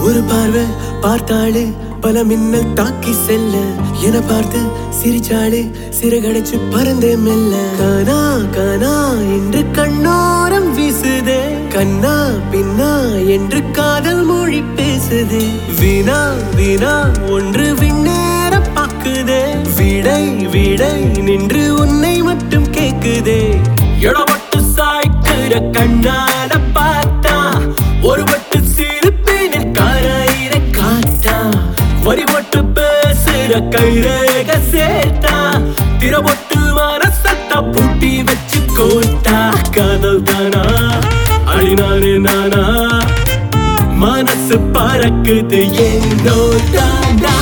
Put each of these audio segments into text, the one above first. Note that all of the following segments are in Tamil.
ஒரு பார்வை பார்த்தாளே பல மின்னல் தாக்கி செல்ல என பார்த்து சிரிச்சாளே சிறகடைச்சு பறந்தே மெல்ல கானா கானா என்று கண்ணோரம் வீசுதே கண்ணா பின்னா என்று காதல் மொழி பேசுதே வீணா வீணா ஒன்று விண்ணேற பாக்குதே விடை விடை நின்று உன்னை மட்டும் கேக்குதே எடவட்டு சாய்க்கிற கண்ணால பார்த்தா ஒரு வட்டு சிரிப்பினில் கரையிற காத்தா வரிபட்டு பேசுற கைரேக சேர்த்தா திரவட்டு மனசத்த பூட்டி வச்சு கோட்டா காதல் தானா அழினானே நானா மனசு பறக்குது என்னோ தானா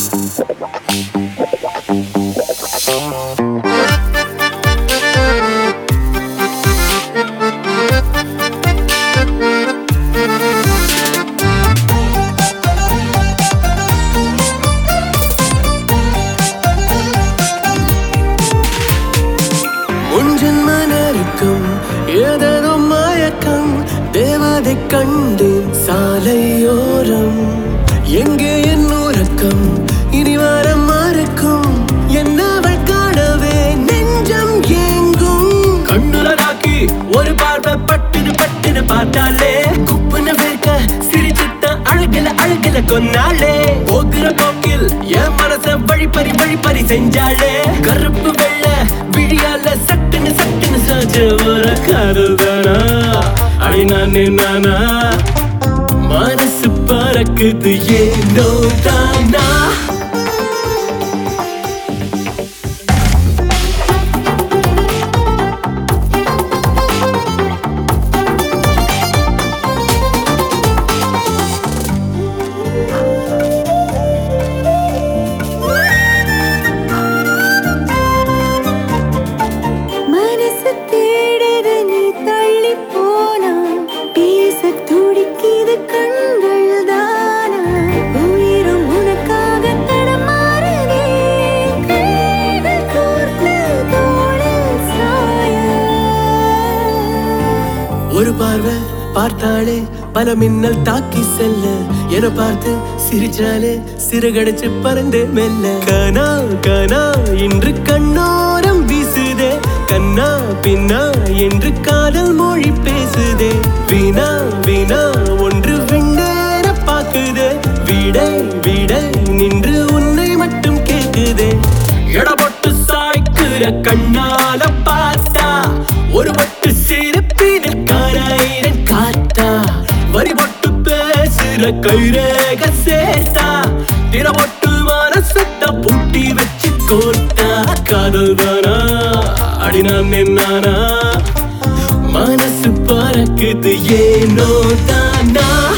உஞ்சன் மனருக்கும் ஏதேதோ மயக்கம் தேவதை கண்டேன் சாலையோரம் எங்கே என் உறக்கம் இனி வர மறக்கும் என்னவள் காணவே நெஞ்சம் ஏங்கும் கண்ணுலராக்கி ஒரு பார்வை பட்டுன்னு பட்டுன்னு பார்த்தாலே குப்புன வேர்க்க சிரிச்சுத்த அழகுல அழகுல கொன்னாளே போகிற போக்கில் என் மனச வழிப்பறி வழிப்பறி செஞ்சாளே கருப்பு வெள்ள விழியால சட்டுன்னு சட்டுன்னு சாஞ்ச ஒரு காதல்தானா அடி நானே நானா மனசு பறக்குது ஏனோ தானா மனசு தேடுது நீ தள்ளி போனா பேச துடிக்குது கண்கள் தானா உயிரும் உனக்காக தடமாறுதே கைகள் கோர்த்து தோளில் சாய ஒரு பார்வை பார்த்தாளே பல மின்னல் தாக்கி செல்ல என பார்த்து சிரிச்சாலே சிறகடைச்சு பறந்தே மெல்ல கனா கனா இன்று கண்ணோரம் வீசுதே கண்ணா பின்னா என்று காதல் மொழி பேசுதே வீணா வீணா ஒன்று விண்ணேற பாக்குதே விடை விடை நின்று உன்னை மட்டும் கேக்குதே எடபொட்டு சாய்க்கிற கண்ணால பார்த்தா ஒரு வட்டு சிரிப்பினில் கரையிறன் காத்தா வரிபட்டு பேசுற கைரேக சேர்த்தா திரவட்டு மனசத்த பூட்டி வச்சு கோட்டா காதல் தானா அடி நான் நானா மனசு பறக்குது ஏனோ தானா